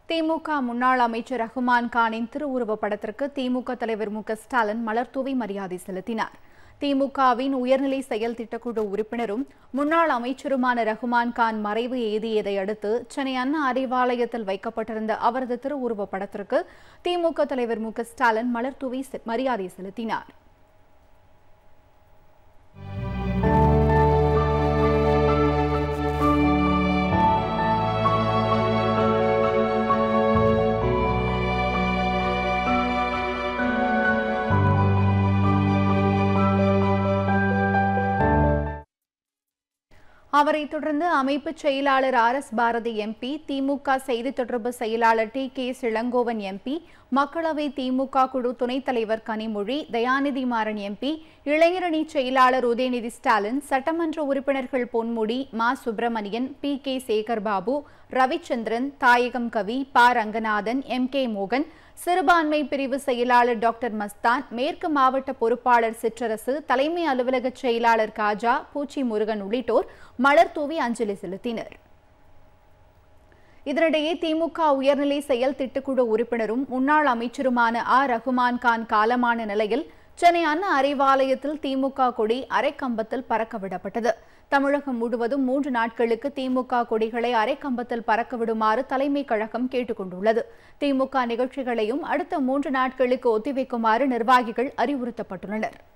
திமுக முன்னாள் அமைச்சர் ரஹ்மான் கானின் திருவுருவப் படத்திற்கு திமுக தலைவர் மு க ஸ்டாலின் மலர்தூவி மரியாதை செலுத்தினார் திமுகவின் உயர்நிலை செயல் திட்டக்குழு உறுப்பினரும் முன்னாள் அமைச்சருமான ரஹ்மான் கான் மறைவு எய்தியதை அடுத்து சென்னை அண்ணா அறிவாலயத்தில் வைக்கப்பட்டிருந்த அவரது திருவுருவப் படத்திற்கு திமுக தலைவர் மு க ஸ்டாலின் மலர்தூவி செ- மரியாதை செலுத்தினார் அவரைத் தொடர்ந்து அமைப்பு செயலாளர் R S Bharathi MP DMK செய்தி தொடர்பு செயலாளர் டி கே இளங்கோவன் எம்பி மக்களவை திமுக குழு துணைத் தலைவர் கனிமொழி தயாநிதி மாறன் எம்பி இளைஞரணி செயலாளர் உதயநிதி ஸ்டாலின் சட்டமன்ற உறுப்பினர்கள் பொன்முடி மா சுப்பிரமணியன் பி கே சேகர் பாபு ரவிச்சந்திரன் தாயகம் கவி ப ரங்கநாதன் எம் கே மோகன் சிறுபான்மை பிரிவு செயலாளர் டாக்டர் மஸ்தான் மேற்கு மாவட்ட பொறுப்பாளர் சிற்றரசு தலைமை அலுவலக செயலாளர் காஜா பூச்சி முருகன் உள்ளிட்டோர் மலர் தூவி அஞ்சலி செலுத்தினர் இதனிடையே திமுக உயர்நிலை செயல் திட்டக்குழு உறுப்பினரும் முன்னாள் அமைச்சருமான ஆ ரகுமான் கான் காலமான நிலையில் சென்னை அண்ணா அறிவாலயத்தில் திமுக கொடி அரைக்கம்பத்தில் பறக்க விடப்பட்டது தமிழகம் முழுவதும் மூன்று நாட்களுக்கு திமுக கொடிகளை அரைக்கம்பத்தில் பறக்க விடுமாறு தலைமை கழகம் கேட்டுக் கொண்டுள்ளது திமுக நிகழ்ச்சிகளையும் அடுத்த மூன்று நாட்களுக்கு ஒத்திவைக்குமாறு நிர்வாகிகள் அறிவுறுத்தப்பட்டுள்ளனர்